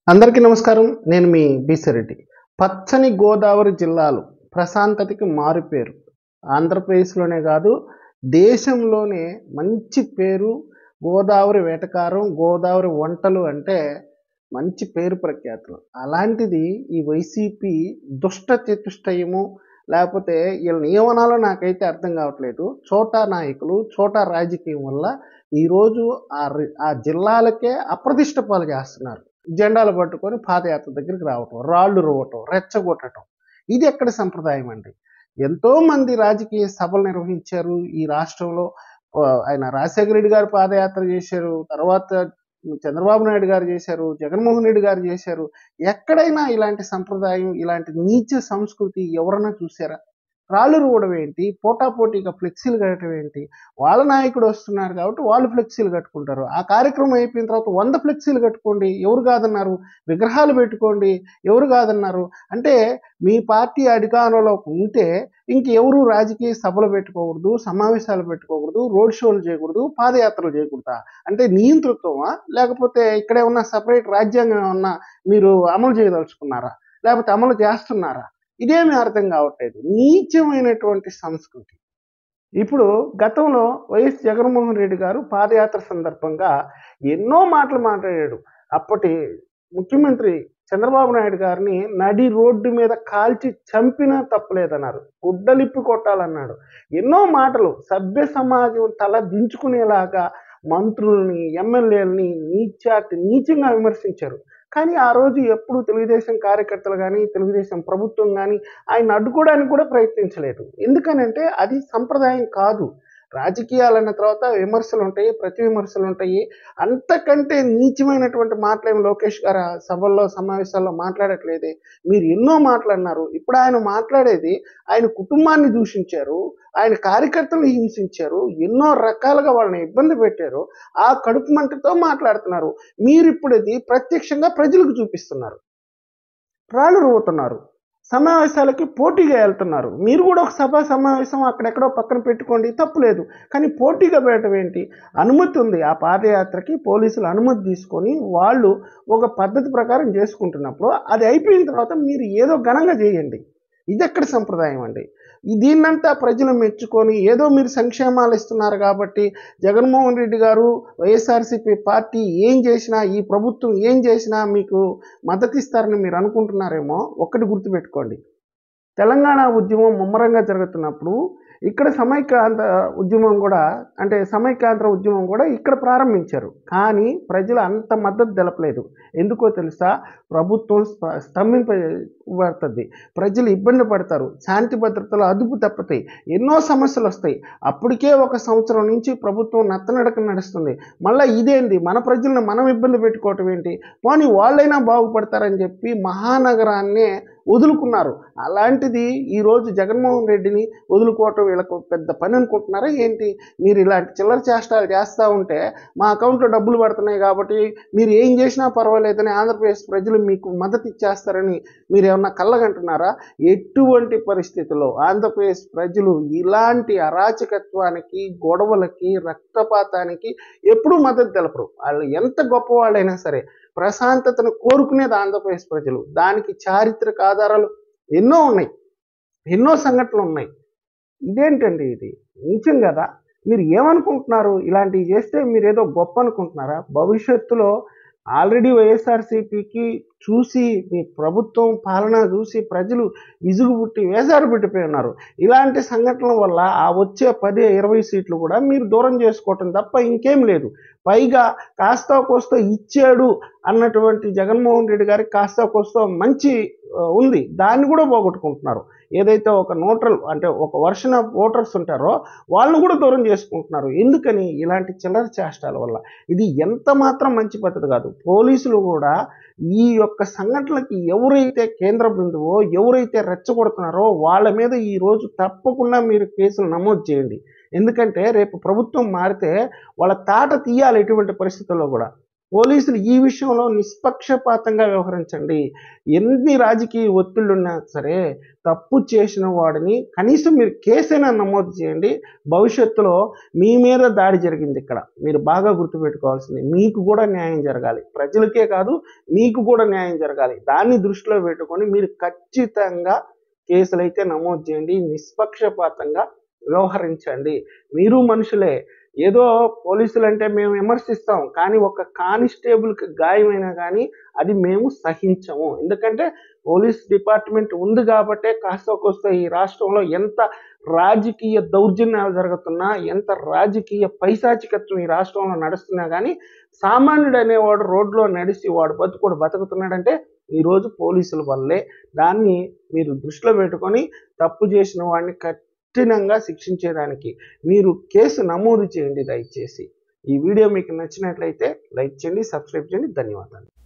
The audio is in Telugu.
అందరికీ నమస్కారం నేను మీ బీసిరెడ్డి పచ్చని గోదావరి జిల్లాలు ప్రశాంతతకి మారుపేరు ఆంధ్రప్రదేశ్లోనే కాదు దేశంలోనే మంచి పేరు గోదావరి వేటకారం గోదావరి వంటలు అంటే మంచి పేరు ప్రఖ్యాతులు అలాంటిది ఈ వైసీపీ దుష్ట చతుష్టయము లేకపోతే వీళ్ళ నియమనాలు నాకైతే అర్థం కావట్లేదు చోటా నాయకులు చోటా రాజకీయం వల్ల ఈరోజు ఆ రి- ఆ జిల్లాలకే అప్రతిష్ట పాలు చేస్తున్నారు జెండాలు పట్టుకొని పాదయాత్ర దగ్గరికి రావటం రాళ్ళు రువ్వటం రెచ్చగొట్టడం ఇది ఎక్కడ సంప్రదాయం అండి ఎంతో మంది రాజకీయ సభలు నిర్వహించారు ఈ రాష్ట్రంలో ఆ, ఆయన రాజశేఖర రెడ్డి గారు పాదయాత్ర చేశారు తర్వాత చంద్రబాబు నాయుడు గారు చేశారు జగన్మోహన్ రెడ్డి గారు చేశారు ఎక్కడైనా ఇలాంటి సంప్రదాయం ఇలాంటి నీచ సంస్కృతి ఎవరైనా చూసారా రాళ్ళు రువ్వడం ఏంటి పోటాపోటీగా ఫ్లెక్సీలు కట్టడం ఏంటి వాళ్ళ నాయకుడు వస్తున్నారు కాబట్టి వాళ్ళు ఫ్లెక్సీలు కట్టుకుంటారు ఆ కార్యక్రమం అయిపోయిన తర్వాత వంద ఫ్లెక్సీలు కట్టుకోండి ఎవరు కాదన్నారు విగ్రహాలు పెట్టుకోండి ఎవరు కాదన్నారు అంటే మీ పార్టీ అధికారంలో ఉంటే ఇంకెవరు రాజకీయ సభలు పెట్టుకోకూడదు సమావేశాలు పెట్టుకోకూడదు రోడ్ షోలు చేయకూడదు పాదయాత్రలు చేయకూడదా అంటే నియంతృత్వమా లేకపోతే ఇక్కడ ఏమన్నా సపరేట్ రాజ్యాంగం ఏమన్నా మీరు అమలు చేయదలుచుకున్నారా లేకపోతే అమలు చేస్తున్నారా ఇదేమీ అర్థం కావట్లేదు నీచమైనటువంటి సంస్కృతి ఇప్పుడు గతంలో వైఎస్ జగన్మోహన్ రెడ్డి గారు పాదయాత్ర సందర్భంగా ఎన్నో మాటలు మాట్లాడాడు అప్పటి ముఖ్యమంత్రి చంద్రబాబు నాయుడు గారిని నడి రోడ్డు మీద కాల్చి చంపినా తప్పలేదన్నారు గుడ్డలిప్పి కొట్టాలన్నాడు ఎన్నో మాటలు సభ్య సమాజం తల దించుకునేలాగా మంత్రుల్ని ఎమ్మెల్యేలని నీచాటి నీచంగా విమర్శించారు కానీ ఆ రోజు ఎప్పుడు తెలుగుదేశం కార్యకర్తలు కానీ తెలుగుదేశం ప్రభుత్వం కానీ ఆయన అడ్డుకోవడానికి కూడా ప్రయత్నించలేదు ఎందుకనంటే అది సంప్రదాయం కాదు రాజకీయాలు అన్న తర్వాత విమర్శలు ఉంటాయి ప్రతి విమర్శలు ఉంటాయి అంతకంటే నీచమైనటువంటి మాటలేమి లోకేష్ గారు ఆ సభల్లో సమావేశాల్లో మాట్లాడట్లేదే మీరు ఎన్నో మాట్లాడినారు ఇప్పుడు ఆయన మాట్లాడేది ఆయన కుటుంబాన్ని దూషించారు ఆయన కార్యకర్తలు హింసించారు ఎన్నో రకాలుగా వాళ్ళని ఇబ్బంది పెట్టారు ఆ కడుపు మంటతో మాట్లాడుతున్నారు మీరు ఇప్పుడు ఇది ప్రత్యక్షంగా ప్రజలకు చూపిస్తున్నారు రాళ్ళు రువ్వుతున్నారు సమావేశాలకి పోటీగా వెళ్తున్నారు మీరు కూడా ఒక సభ సమావేశం అక్కడెక్కడో పక్కన పెట్టుకోండి తప్పులేదు కానీ పోటీగా పెట్టడం ఏంటి అనుమతి ఉంది ఆ పాదయాత్రకి పోలీసులు అనుమతి తీసుకొని వాళ్ళు ఒక పద్ధతి ప్రకారం చేసుకుంటున్నప్పుడు అది అయిపోయిన తర్వాత మీరు ఏదో ఘనంగా చేయండి ఇది ఎక్కడ సంప్రదాయం అండి ఈ దీన్నంతా ప్రజలు మెచ్చుకొని ఏదో మీరు సంక్షేమాలు ఇస్తున్నారు కాబట్టి జగన్మోహన్ రెడ్డి గారు వైఎస్ఆర్సీపీ పార్టీ ఏం చేసినా ఈ ప్రభుత్వం ఏం చేసినా మీకు మద్దతు ఇస్తారని మీరు అనుకుంటున్నారేమో ఒక్కటి గుర్తుపెట్టుకోండి తెలంగాణ ఉద్యమం ముమ్మరంగా జరుగుతున్నప్పుడు ఇక్కడ సమైక్యాంధ్ర ఉద్యమం కూడా అంటే సమైక్యాంధ్ర ఉద్యమం కూడా ఇక్కడ ప్రారంభించారు కానీ ప్రజలు అంత మద్దతు తెలపలేదు ఎందుకో తెలుసా ప్రభుత్వం స్ప- స్తంభింపబడుతుంది ప్రజలు ఇబ్బంది పడతారు శాంతి భద్రతలు అదుపు తప్పుతాయి ఎన్నో సమస్యలు వస్తాయి అప్పటికే ఒక సంవత్సరం నుంచి ప్రభుత్వం నత్తనడక నడుస్తుంది మళ్ళీ ఇదేంటి మన ప్రజలను మనం ఇబ్బంది పెట్టుకోవటం ఏంటి పోనీ వాళ్ళైనా బాగుపడతారని చెప్పి మహానగరాన్నే వదులుకున్నారు అలాంటిది ఈరోజు జగన్మోహన్ రెడ్డిని వదులుకోవటం వీళ్ళకు పెద్ద పని అనుకుంటున్నారా ఏంటి మీరు ఇలాంటి చిల్లర చేష్టాలు చేస్తూ ఉంటే మా అకౌంట్లో డబ్బులు పడుతున్నాయి కాబట్టి మీరు ఏం చేసినా పర్వాలేదని ఆంధ్రప్రదేశ్ ప్రజలు మీకు మద్దతు ఇచ్చేస్తారని మీరు ఏమన్నా కళ్ళగంటున్నారా ఎటువంటి పరిస్థితుల్లో ఆంధ్రప్రదేశ్ ప్రజలు ఇలాంటి అరాచకత్వానికి గొడవలకి రక్తపాతానికి ఎప్పుడూ మద్దతు తెలపరు వాళ్ళు ఎంత గొప్పవాళ్ళైనా సరే ప్రశాంతతను కోరుకునేది ఆంధ్రప్రదేశ్ ప్రజలు దానికి చారిత్రక ఆధారాలు ఎన్నో ఉన్నాయి ఎన్నో సంఘటనలు ఉన్నాయి ఇదేంటండి ఇది నీచం కదా మీరు ఏమనుకుంటున్నారు ఇలాంటివి చేస్తే మీరు ఏదో గొప్ప అనుకుంటున్నారా భవిష్యత్తులో ఆల్రెడీ వైఎస్ఆర్సీపీకి చూసి మీ ప్రభుత్వం పాలన చూసి ప్రజలు విసుగు పుట్టి వేసారు పెట్టిపోయి ఉన్నారు ఇలాంటి సంఘటనల వల్ల ఆ వచ్చే పది ఇరవై సీట్లు కూడా మీరు దూరం చేసుకోవటం తప్ప ఇంకేం లేదు పైగా కాస్త కోస్త ఇచ్చాడు అన్నటువంటి జగన్మోహన్ రెడ్డి గారికి కాస్త కోస్త మంచి ఆ, ఉంది దాన్ని కూడా పోగొట్టుకుంటున్నారు ఏదైతే ఒక నోటల్ అంటే ఒక వర్షన్ ఆఫ్ ఓటర్స్ ఉంటారో వాళ్ళని కూడా దూరం చేసుకుంటున్నారు ఎందుకని ఇలాంటి చిల్లర చేష్టాల వల్ల ఇది ఎంత మాత్రం మంచి పద్ధతి కాదు పోలీసులు కూడా ఈ యొక్క సంఘటనలకి ఎవరైతే కేంద్ర బిందువో ఎవరైతే రెచ్చగొడుతున్నారో వాళ్ళ మీద ఈ రోజు తప్పకుండా మీరు కేసులు నమోదు చేయండి ఎందుకంటే రేపు ప్రభుత్వం మారితే వాళ్ళ తాట తీయాలి ఎటువంటి పరిస్థితుల్లో కూడా పోలీసులు ఈ విషయంలో నిష్పక్షపాతంగా వ్యవహరించండి ఎన్ని రాజకీయ ఒత్తిళ్ళున్నా సరే తప్పు చేసిన వాడిని కనీసం మీరు కేసైనా నమోదు చేయండి భవిష్యత్తులో మీ మీద దాడి జరిగింది ఇక్కడ మీరు బాగా గుర్తుపెట్టుకోవాల్సింది మీకు కూడా న్యాయం జరగాలి ప్రజలకే కాదు మీకు కూడా న్యాయం జరగాలి దాన్ని దృష్టిలో పెట్టుకొని మీరు ఖచ్చితంగా కేసులైతే నమోదు చేయండి నిష్పక్షపాతంగా వ్యవహరించండి మీరు మనుషులే ఏదో పోలీసులు అంటే మేము విమర్శిస్తాం కానీ ఒక కానిస్టేబుల్కి గాయమైనా కానీ అది మేము సహించము ఎందుకంటే పోలీస్ డిపార్ట్మెంట్ ఉంది కాబట్టే కాస్త కోస్త ఈ రాష్ట్రంలో ఎంత రాజకీయ దౌర్జన్యాలు జరుగుతున్నా ఎంత రాజకీయ పైశాచికత్వం ఈ రాష్ట్రంలో నడుస్తున్నా కానీ సామాన్యుడు అనేవాడు రోడ్లో నడిచి వాడు బతుకుడు బతుకుతున్నాడంటే ఈరోజు పోలీసుల వల్లే దాన్ని మీరు దృష్టిలో పెట్టుకొని తప్పు చేసిన వాడిని కఠినంగా శిక్షించేదానికి మీరు కేసు నమోదు చేయండి దయచేసి ఈ వీడియో మీకు నచ్చినట్లయితే లైక్ చేయండి సబ్స్క్రైబ్ చేయండి ధన్యవాదాలు